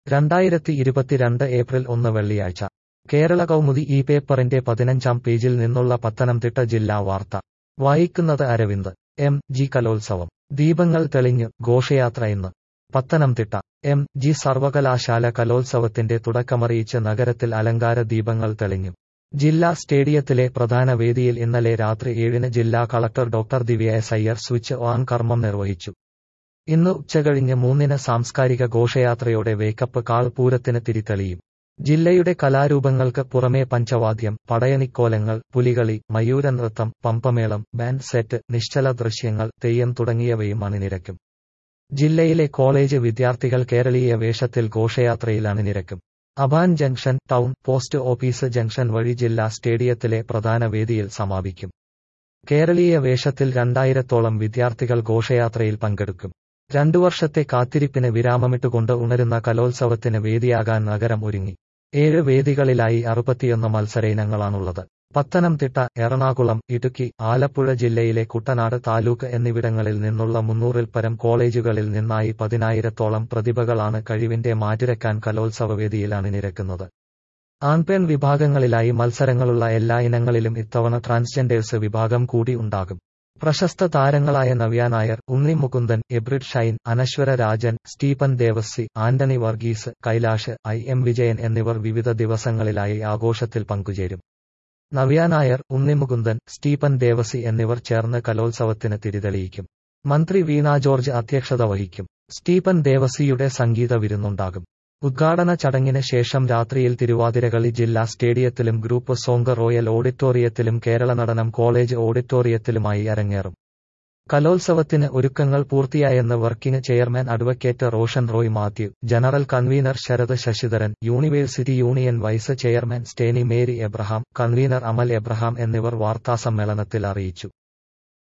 രണ്ടായിരത്തി ഇരുപത്തിരണ്ട് ഏപ്രിൽ ഒന്ന് വെള്ളിയാഴ്ച കേരള കൗമുദി ഈ പേപ്പറിന്റെ പതിനഞ്ചാം പേജിൽ നിന്നുള്ള പത്തനംതിട്ട ജില്ലാ വാർത്ത വായിക്കുന്നത് അരവിന്ദ് എം ജി കലോത്സവം ദീപങ്ങൾ തെളിഞ്ഞ് ഘോഷയാത്ര ഇന്ന് പത്തനംതിട്ട എം ജി സർവകലാശാല കലോത്സവത്തിന്റെ തുടക്കമറിയിച്ച് നഗരത്തിൽ അലങ്കാര ദീപങ്ങൾ തെളിഞ്ഞു ജില്ലാ സ്റ്റേഡിയത്തിലെ പ്രധാന വേദിയിൽ ഇന്നലെ രാത്രി ഏഴിന് ജില്ലാ collector doctor Divya S Iyer switch on കർമ്മം നിർവഹിച്ചു ഇന്ന് ഉച്ചകഴിഞ്ഞ് മൂന്നിന് സാംസ്കാരിക ഘോഷയാത്രയോടെ വേക്കപ്പ് കാൾ പൂരത്തിന് തിരിതെളിയും ജില്ലയുടെ കലാരൂപങ്ങൾക്ക് പുറമേ പഞ്ചവാദ്യം പടയണിക്കോലങ്ങൾ പുലികളി മയൂരനൃത്തം പമ്പമേളം ബാൻഡ് സെറ്റ് നിശ്ചല ദൃശ്യങ്ങൾ തെയ്യം തുടങ്ങിയവയും അണിനിരക്കും ജില്ലയിലെ കോളേജ് വിദ്യാർത്ഥികൾ കേരളീയ വേഷത്തിൽ ഘോഷയാത്രയിൽ അണിനിരക്കും Aban junction town post office junction വഴി ജില്ലാ സ്റ്റേഡിയത്തിലെ പ്രധാന വേദിയിൽ സമാപിക്കും കേരളീയ വേഷത്തിൽ രണ്ടായിരത്തോളം വിദ്യാർത്ഥികൾ ഘോഷയാത്രയിൽ പങ്കെടുക്കും രണ്ടു വർഷത്തെ കാത്തിരിപ്പിന് വിരാമമിട്ടുകൊണ്ട് ഉണരുന്ന കലോത്സവത്തിന് വേദിയാകാൻ നഗരം ഒരുങ്ങി ഏഴ് വേദികളിലായി അറുപത്തിയൊന്ന് മത്സര ഇനങ്ങളാണുള്ളത് പത്തനംതിട്ട എറണാകുളം ഇടുക്കി ആലപ്പുഴ ജില്ലയിലെ കുട്ടനാട് താലൂക്ക് എന്നിവിടങ്ങളിൽ നിന്നുള്ള മുന്നൂറിൽ പരം കോളേജുകളിൽ നിന്നായി പതിനായിരത്തോളം പ്രതിഭകളാണ് കഴിവിന്റെ മാറ്റുരക്കാൻ കലോത്സവ വേദിയിൽ അണിനിരക്കുന്നത് ആൺപെൺ വിഭാഗങ്ങളിലായി മത്സരങ്ങളുള്ള എല്ലാ ഇനങ്ങളിലും ഇത്തവണ ട്രാൻസ്ജെൻഡേഴ്സ് വിഭാഗം കൂടി ഉണ്ടാകും പ്രശസ്ത താരങ്ങളായ നവ്യ നായർ ഉണ്ണി മുകുന്ദൻ എബ്രിഡ് ഷൈൻ അനശ്വര രാജൻ സ്റ്റീഫൻ ദേവസി ആന്റണി വർഗീസ് കൈലാഷ് ഐ എം വിജയൻ എന്നിവർ വിവിധ ദിവസങ്ങളിലായി ആഘോഷത്തിൽ പങ്കുചേരും നവ്യ നായർ ഉണ്ണി മുകുന്ദൻ സ്റ്റീഫൻ ദേവസി എന്നിവർ ചേർന്ന് കലോത്സവത്തിന് തിരിതെളിയിക്കും മന്ത്രി വീണ ജോർജ് അധ്യക്ഷത വഹിക്കും സ്റ്റീഫൻ ദേവസിയുടെ സംഗീത വിരുന്നുണ്ടാകും ഉദ്ഘാടന ചടങ്ങിന് ശേഷം രാത്രിയിൽ തിരുവാതിരകളി ജില്ലാ സ്റ്റേഡിയത്തിലും ഗ്രൂപ്പ് സോങ് റോയൽ ഓഡിറ്റോറിയത്തിലും കേരള നടനം കോളേജ് ഓഡിറ്റോറിയത്തിലുമായി അരങ്ങേറും കലോത്സവത്തിന് ഒരുക്കങ്ങൾ പൂർത്തിയായെന്ന് working chairman advocate Roshan Roy Mathew general convener Sarath Sasidharan university union vice chairman Steni Mary Abraham convener Amal Abraham എന്നിവർ വാർത്താസമ്മേളനത്തിൽ അറിയിച്ചു